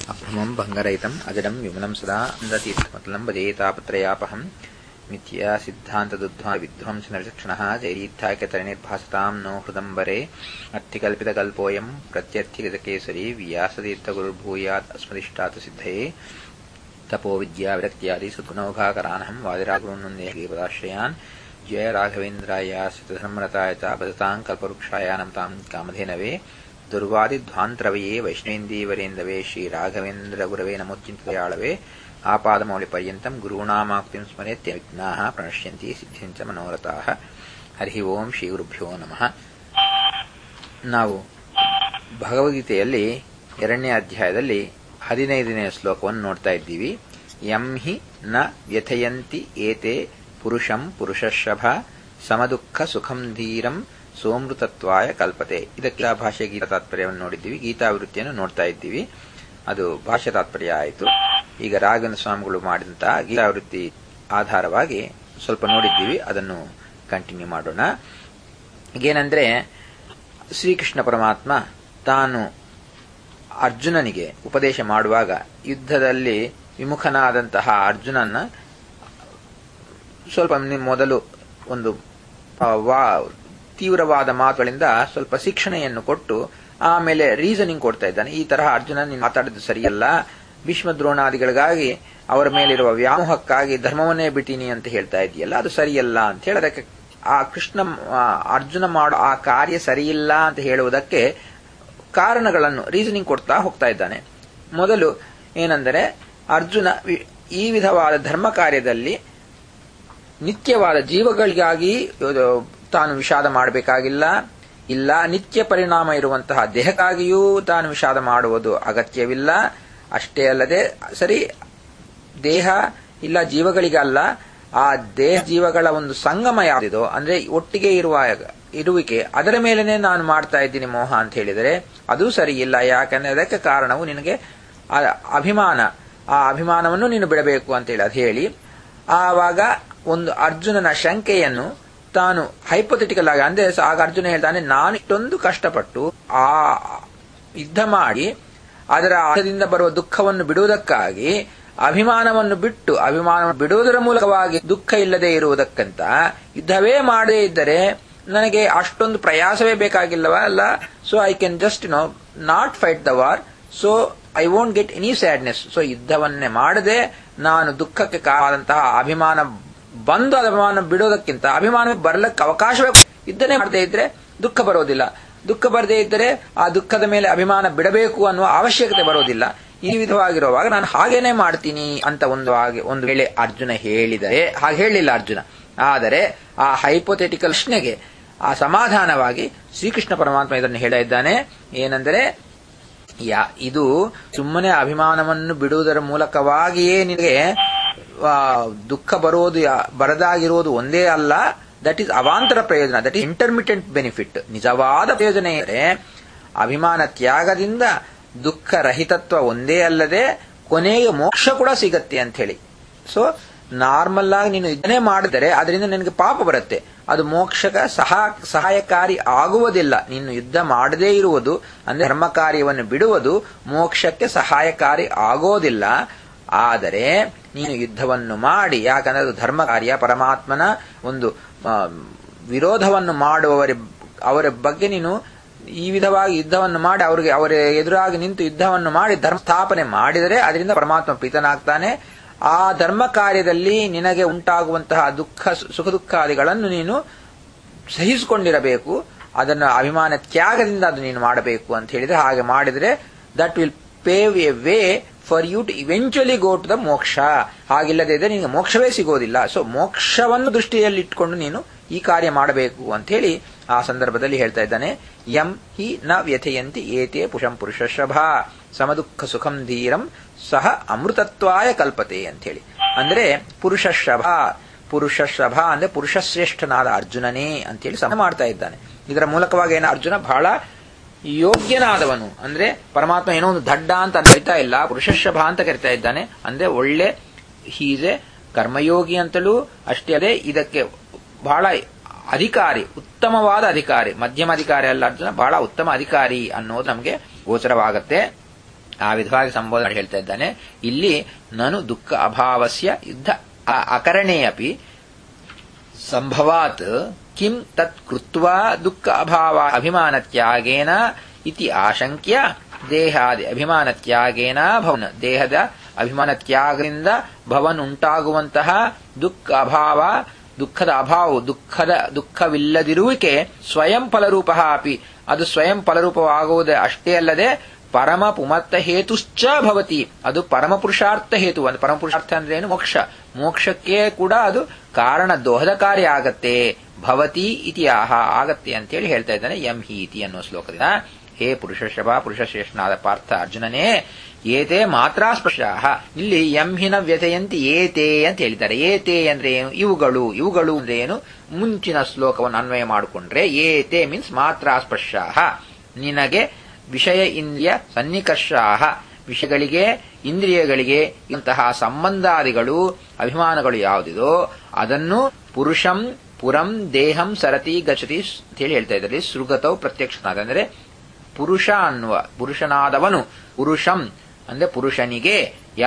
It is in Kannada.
अभ्रमं भङ्गरहितम् अजडं विमलं सदा नन्दतीर्थमतलं भजेतापत्रयापहं मिथ्या सिद्धान्तदुद्ध्वाविध्वंसनविचक्षणः जैरीत्थाक्यतरणिर्भासतां नो हृदम्बरे अत्थिकल्पितकल्पोऽयं प्रत्यर्थिगतकेसरी व्यासतीर्थगुरुर्भूयात् अस्मदिष्टात् सिद्धये तपोविद्याविरक्त्यादि सद्गुणौघाकरानहं वादिरागुरुन्नन्देहपदाश्रयान् जय राघवेन्द्राय सितधर्मरताय च भजतां कल्पवृक्षाय नमतां कामधेनवे ದುರ್ವಾದಿಧ್ವಾಂತರವೆಯೇ ವೈಷ್ಣವೇಂದೀವರೇಂದವೇ ಶ್ರೀರಾಘವೇಂದ್ರಗುರವೇ ನಮೋಚ್ಚಿಂತದಯಾಳವೇ ಆಪಾದಮೌಳಿಪರ್ಯಂతం ಗುರುಣಾಮಾಕ್ತಿಂ ಸ್ಮರೆತ್ಯ ವಿಘ್ನಾಃ ಪ್ರಣಶ್ಯಂತಿ ಸಿದ್ಧಿಂಚ ಮನೋರಥಾಃ ಹರಿ ಓಂ ಶ್ರೀ ಗುರುಭ್ಯೋ ನಮಃ ನಾವು ಭಗವದ್ಗೀತೆಯಲ್ಲಿ ಎರಡನೇ ಅಧ್ಯಾಯದಲ್ಲಿ ಹದಿನೈದನೇ ಶ್ಲೋಕವನ್ನು ನೋಡ್ತಾ ಇದ್ದೀವಿ ಯಂ ಹಿ ನ ವ್ಯಥಯಂತಿ ಏತೆ ಪುರುಷಂ ಪುರುಷಶಭ ಸಮದುಃಖ ಸುಖಂ ಧೀರಂ ಸೋಮೃತತ್ವಾಯ ಕಲ್ಪತೆ ಇದಕ್ಕೆ ಭಾಷೆ ಗೀತಾ ತಾತ್ಪರ್ಯವನ್ನು ನೋಡಿದ್ದೀವಿ ಗೀತಾವೃತ್ತಿಯನ್ನು ನೋಡ್ತಾ ಇದ್ದೀವಿ ಅದು ಭಾಷೆ ತಾತ್ಪರ್ಯ ಆಯಿತು ಈಗ ರಾಘವೇಂದ್ರ ಸ್ವಾಮಿಗಳು ಮಾಡಿದಂತಹ ಗೀತಾವೃತ್ತಿ ಆಧಾರವಾಗಿ ಸ್ವಲ್ಪ ನೋಡಿದ್ದೀವಿ ಅದನ್ನು ಕಂಟಿನ್ಯೂ ಮಾಡೋಣ ಈಗೇನೆಂದ್ರೆ ಶ್ರೀಕೃಷ್ಣ ಪರಮಾತ್ಮ ತಾನು ಅರ್ಜುನನಿಗೆ ಉಪದೇಶ ಮಾಡುವಾಗ ಯುದ್ಧದಲ್ಲಿ ವಿಮುಖನಾದಂತಹ ಅರ್ಜುನನ ಸ್ವಲ್ಪ ಮೊದಲು ಒಂದು ವಾ ತೀವ್ರವಾದ ಮಾತುಗಳಿಂದ ಸ್ವಲ್ಪ ಶಿಕ್ಷಣೆಯನ್ನು ಕೊಟ್ಟು ಆಮೇಲೆ ರೀಸನಿಂಗ್ ಕೊಡ್ತಾ ಇದ್ದಾನೆ ಈ ತರಹ ಅರ್ಜುನ ನೀನು ಮಾತಾಡಿದ್ದು ಸರಿಯಲ್ಲ ಭೀಷ್ಮ ದ್ರೋಣಾದಿಗಳಿಗಾಗಿ ಅವರ ಮೇಲಿರುವ ವ್ಯಾಮೋಹಕ್ಕಾಗಿ ಧರ್ಮವನ್ನೇ ಬಿಟ್ಟಿನಿ ಅಂತ ಹೇಳ್ತಾ ಇದೆಯಲ್ಲ ಅದು ಸರಿಯಲ್ಲ ಅಂತ ಹೇಳಿ ಅದಕ್ಕೆ ಆ ಕೃಷ್ಣ ಅರ್ಜುನ ಮಾಡೋ ಆ ಕಾರ್ಯ ಸರಿಯಿಲ್ಲ ಅಂತ ಹೇಳುವುದಕ್ಕೆ ಕಾರಣಗಳನ್ನು ರೀಸನಿಂಗ್ ಕೊಡ್ತಾ ಹೋಗ್ತಾ ಇದ್ದಾನೆ ಮೊದಲು ಏನೆಂದರೆ ಅರ್ಜುನ ಈ ವಿಧವಾದ ಧರ್ಮ ಕಾರ್ಯದಲ್ಲಿ ನಿತ್ಯವಾದ ಜೀವಗಳಿಗಾಗಿ ತಾನು ವಿಷಾದ ಮಾಡಬೇಕಾಗಿಲ್ಲ ಇಲ್ಲ ನಿತ್ಯ ಪರಿಣಾಮ ಇರುವಂತಹ ದೇಹಕ್ಕಾಗಿಯೂ ತಾನು ವಿಷಾದ ಮಾಡುವುದು ಅಗತ್ಯವಿಲ್ಲ ಅಷ್ಟೇ ಅಲ್ಲದೆ ಸರಿ ದೇಹ ಇಲ್ಲ ಜೀವಗಳಿಗಲ್ಲ ಆ ದೇಹ ಜೀವಗಳ ಒಂದು ಸಂಗಮ ಯಾವುದಿದೋ ಅಂದ್ರೆ ಒಟ್ಟಿಗೆ ಇರುವ ಇರುವಿಕೆ ಅದರ ಮೇಲೇನೆ ನಾನು ಮಾಡ್ತಾ ಇದ್ದೀನಿ ಮೋಹ ಅಂತ ಹೇಳಿದರೆ ಅದು ಸರಿ ಇಲ್ಲ ಯಾಕಂದ್ರೆ ಅದಕ್ಕೆ ಕಾರಣವು ನಿನಗೆ ಅಭಿಮಾನ ಆ ಅಭಿಮಾನವನ್ನು ನೀನು ಬಿಡಬೇಕು ಅಂತೇಳಿ ಅದು ಹೇಳಿ ಆವಾಗ ಒಂದು ಅರ್ಜುನನ ಶಂಕೆಯನ್ನು ತಾನು ಹೈಪೊಥೆಟಿಕಲ್ ಆಗಿ ಅಂದ್ರೆ ಆಗ ಅರ್ಜುನ ಹೇಳ್ತಾನೆ ನಾನು ಇಷ್ಟೊಂದು ಕಷ್ಟಪಟ್ಟು ಆ ಯುದ್ಧ ಮಾಡಿ ಅದರ ಅರ್ಥದಿಂದ ಬರುವ ದುಃಖವನ್ನು ಬಿಡುವುದಕ್ಕಾಗಿ ಅಭಿಮಾನವನ್ನು ಬಿಟ್ಟು ಅಭಿಮಾನವನ್ನು ಬಿಡುವುದರ ಮೂಲಕವಾಗಿ ದುಃಖ ಇಲ್ಲದೆ ಇರುವುದಕ್ಕಂತ ಯುದ್ಧವೇ ಮಾಡದೇ ಇದ್ದರೆ ನನಗೆ ಅಷ್ಟೊಂದು ಪ್ರಯಾಸವೇ ಬೇಕಾಗಿಲ್ಲವ ಅಲ್ಲ so I can just no not fight the war so I won't get any sadness so ಯುದ್ಧವನ್ನೇ ಮಾಡದೆ ನಾನು ದುಃಖಕ್ಕೆ ಕಾದಂತಹ ಅಭಿಮಾನ ಬಂದು ಅಭಿಮಾನ ಬಿಡೋದಕ್ಕಿಂತ ಅಭಿಮಾನ ಬರಲಿಕ್ಕೆ ಅವಕಾಶವೇ ಯುದ್ಧನೇ ಮಾಡದೇ ಇದ್ರೆ ದುಃಖ ಬರೋದಿಲ್ಲ ದುಃಖ ಬರದೇ ಇದ್ದರೆ ಆ ದುಃಖದ ಮೇಲೆ ಅಭಿಮಾನ ಬಿಡಬೇಕು ಅನ್ನುವ ಅವಶ್ಯಕತೆ ಬರೋದಿಲ್ಲ ಈ ವಿಧವಾಗಿರುವಾಗ ನಾನು ಹಾಗೇನೆ ಮಾಡ್ತೀನಿ ಅಂತ ಒಂದು ಒಂದು ವೇಳೆ ಅರ್ಜುನ ಹೇಳಿದರೆ ಹಾಗೆ ಹೇಳಿಲ್ಲ ಅರ್ಜುನ ಆದರೆ ಆ ಹೈಪೋಥೆಟಿಕಲ್ ಪ್ರಶ್ನೆಗೆ ಆ ಸಮಾಧಾನವಾಗಿ ಶ್ರೀಕೃಷ್ಣ ಪರಮಾತ್ಮ ಇದನ್ನು ಹೇಳ ಇದ್ದಾನೆ ಏನೆಂದರೆ ಯಾ ಇದು ಸುಮ್ಮನೆ ಅಭಿಮಾನವನ್ನು ಬಿಡುವುದರ ಮೂಲಕವಾಗಿಯೇ ನಿನಗೆ ದುಃಖ ಬರೋದು ಬರದಾಗಿರೋದು ಒಂದೇ ಅಲ್ಲ ದಟ್ ಈಸ್ ಅವಾಂತರ ಪ್ರಯೋಜನ ದಟ್ ಈಸ್ ಇಂಟರ್ಮಿಟೆಂಟ್ ಬೆನಿಫಿಟ್ ನಿಜವಾದ ಪ್ರಯೋಜನ ಎಂದರೆ ಅಭಿಮಾನ ತ್ಯಾಗದಿಂದ ದುಃಖ ರಹಿತತ್ವ ಒಂದೇ ಅಲ್ಲದೆ ಕೊನೆಗೆ ಮೋಕ್ಷ ಕೂಡ ಸಿಗತ್ತೆ ಅಂತ ಹೇಳಿ ಸೊ ನಾರ್ಮಲ್ ಆಗಿ ನೀನು ಇದನ್ನೇ ಮಾಡಿದರೆ ಅದರಿಂದ ನಿನಗೆ ಪಾಪ ಬರುತ್ತೆ ಅದು ಮೋಕ್ಷಕ ಸಹ ಸಹಾಯಕಾರಿ ಆಗುವುದಿಲ್ಲ ನೀನು ಯುದ್ಧ ಮಾಡದೇ ಇರುವುದು ಅಂದ್ರೆ ಧರ್ಮ ಕಾರ್ಯವನ್ನು ಬಿಡುವುದು ಮೋಕ್ಷಕ್ಕೆ ಸಹಾಯಕಾರಿ ಆಗೋದಿಲ್ಲ ಆದರೆ ನೀನು ಯುದ್ಧವನ್ನು ಮಾಡಿ ಯಾಕಂದ್ರೆ ಅದು ಧರ್ಮ ಕಾರ್ಯ ಪರಮಾತ್ಮನ ಒಂದು ವಿರೋಧವನ್ನು ಮಾಡುವವರ ಅವರ ಬಗ್ಗೆ ನೀನು ಈ ವಿಧವಾಗಿ ಯುದ್ಧವನ್ನು ಮಾಡಿ ಅವರಿಗೆ ಅವರ ಎದುರಾಗಿ ನಿಂತು ಯುದ್ಧವನ್ನು ಮಾಡಿ ಧರ್ಮ ಸ್ಥಾಪನೆ ಮಾಡಿದರೆ ಅದರಿಂದ ಪರಮಾತ್ಮ ಪ್ರೀತನಾಗ್ತಾನೆ ಆ ಧರ್ಮ ಕಾರ್ಯದಲ್ಲಿ ನಿನಗೆ ಉಂಟಾಗುವಂತಹ ದುಃಖ ಸುಖ ದುಃಖಾದಿಗಳನ್ನು ನೀನು ಸಹಿಸಿಕೊಂಡಿರಬೇಕು ಅದನ್ನು ಅಭಿಮಾನ ತ್ಯಾಗದಿಂದ ಅದು ನೀನು ಮಾಡಬೇಕು ಅಂತ ಹೇಳಿದ್ರೆ ಹಾಗೆ ಮಾಡಿದರೆ that will pave a way for you to eventually go to the moksha ಹಾಗಿಲ್ಲದೆ ಇದ್ರೆ ನಿನಗೆ ಮೋಕ್ಷವೇ ಸಿಗೋದಿಲ್ಲ ಸೊ ಮೋಕ್ಷವನ್ನು ದೃಷ್ಟಿಯಲ್ಲಿ ಇಟ್ಕೊಂಡು ನೀನು ಈ ಕಾರ್ಯ ಮಾಡಬೇಕು ಅಂತ ಹೇಳಿ ಆ ಸಂದರ್ಭದಲ್ಲಿ ಹೇಳ್ತಾ ಇದ್ದಾನೆ ಯಂ ಹಿ ನ ವ್ಯಥೆಯಂತಿ ಏತೆ ಪುಷಂ ಪುರುಷಶಭ ಸಮದುಃಖ ಸುಖಂ ಧೀರಂ ಸಹ ಅಮೃತತ್ವಾಯ ಕಲ್ಪತೆ ಅಂತ ಹೇಳಿ ಅಂದ್ರೆ ಪುರುಷಶಭ ಪುರುಷಶಭ ಅಂದ್ರೆ ಪುರುಷಶ್ರೇಷ್ಠನಾದ ಅರ್ಜುನನೇ ಅಂತೇಳಿ ಸಮ ಮಾಡ್ತಾ ಇದ್ದಾನೆ ಇದರ ಮೂಲಕವಾಗಿ ಏನ ಅರ್ಜುನ ಬಹಳ ಯೋಗ್ಯನಾದವನು ಅಂದ್ರೆ ಪರಮಾತ್ಮ ಏನೋ ಒಂದು ದಡ್ಡ ಅಂತ ಕರಿತಾ ಇಲ್ಲ ಪುರುಷಶಭ ಅಂತ ಕರಿತಾ ಇದ್ದಾನೆ ಅಂದ್ರೆ ಒಳ್ಳೆ ಹೀಸೆ ಕರ್ಮಯೋಗಿ ಅಂತಲೂ ಅಷ್ಟೇ ಅದೇ ಇದಕ್ಕೆ ಬಹಳ ಅಧಿಕಾರಿ ಉತ್ತಮವಾದ ಅಧಿಕಾರಿ ಮಧ್ಯಮ ಅಧಿಕಾರಿ ಅಲ್ಲ ಅರ್ಜುನ ಬಹಳ ಉತ್ತಮ ಅಧಿಕಾರಿ ಅನ್ನೋದು ನಮಗೆ ಗೋಚರವಾಗತ್ತೆ ಆ ವಿಧವಾಗಿ ಸಂಬೋಧನೆ ಹೇಳ್ತಾ ಇದ್ದಾನೆ ಇಲ್ಲಿ ನಾನು ದುಃಖ ಅಭಾವಸ್ಯ ಯುದ್ಧ ಅಕರಣೇಯಪಿ ಸಂಭವಾತ್ ಕಿಂ ತತ್ ಕೃತ್ವಾ ದುಃಖ ಅಭಾವ ಅಭಿಮಾನ ತ್ಯಾಗೇನ ಇತಿ ಆಶಂಕ್ಯ ದೇಹಾದಿ ಅಭಿಮಾನ ತ್ಯಾಗೇನ ಭವನ್ ದೇಹದ ಅಭಿಮಾನ ತ್ಯಾಗದಿಂದ ಭವನ್ ಉಂಟಾಗುವಂತಹ ದುಃಖ ಅಭಾವ ದುಃಖದ ಅಭಾವ ದುಃಖದ ದುಃಖವಿಲ್ಲದಿರುವಿಕೆ ಸ್ವಯಂ ಫಲರೂಪ ಅಪಿ ಅದು ಸ್ವಯಂ ಫಲರೂಪವಾಗುವುದು ಅಷ್ಟೇ ಅಲ್ಲದೆ ಪರಮ ಪುಮತ್ತ ಹೇತುಶ್ಚ ಭವತಿ ಅದು ಪರಮ ಪುರುಷಾರ್ಥ ಹೇತು ಒಂದು ಪರಮ ಪುರುಷಾರ್ಥ ಅಂದ್ರೆ ಏನು ಮೋಕ್ಷ ಮೋಕ್ಷಕ್ಕೆ ಕೂಡ ಅದು ಕಾರಣ ದೋಹದಕಾರಿ ಆಗತ್ತೆ ಭವತಿ ಇತಿ ಆಹ ಆಗತ್ತೆ ಅಂತೇಳಿ ಹೇಳ್ತಾ ಇದ್ದಾನೆ ಎಂ ಹಿ ಇತಿ ಅನ್ನೋ ಶ್ಲೋಕದಿಂದ ಹೇ ಪುರುಷಶಭ ಪುರುಷಶ್ರೇಷ್ಠನಾದ ಪಾರ್ಥ ಅರ್ಜುನನೇ ಏತೆ ಮಾತ್ರ ಸ್ಪರ್ಶ ಇಲ್ಲಿ ಎಂ ಹಿನ ವ್ಯಥೆಯಂತಿ ಏತೆ ಅಂತ ಹೇಳಿದ್ದಾರೆ ಏತೆ ಅಂದ್ರೆ ಏನು ಇವುಗಳು ಇವುಗಳು ಅಂದ್ರೆ ಏನು ಮುಂಚಿನ ಶ್ಲೋಕವನ್ನು ಅನ್ವಯ ಮಾಡಿಕೊಂಡ್ರೆ ಏತೆ ಮೀನ್ಸ್ ಮಾತ್ರ ಸ್ಪರ್ಶ ನಿನಗೆ ವಿಷಯ ಇಂದ್ರಿಯ ಸನ್ನಿಕರ್ಷಾಹ ವಿಷಯಗಳಿಗೆ ಇಂದ್ರಿಯಗಳಿಗೆ ಇಂತಹ ಸಂಬಂಧಾದಿಗಳು ಅಭಿಮಾನಗಳು ಯಾವುದಿದೋ ಅದನ್ನು ಪುರುಷಂ ಪುರಂ ದೇಹಂ ಸರತಿ ಗಚತಿ ಅಂತ ಹೇಳಿ ಹೇಳ್ತಾ ಇದ್ದಾರೆ ಸೃಗತವು ಪ್ರತ್ಯಕ್ಷನಾದ ಅಂದರೆ ಪುರುಷ ಅನ್ನುವ ಪುರುಷನಾದವನು ಪುರುಷಂ ಅಂದ್ರೆ ಪುರುಷನಿಗೆ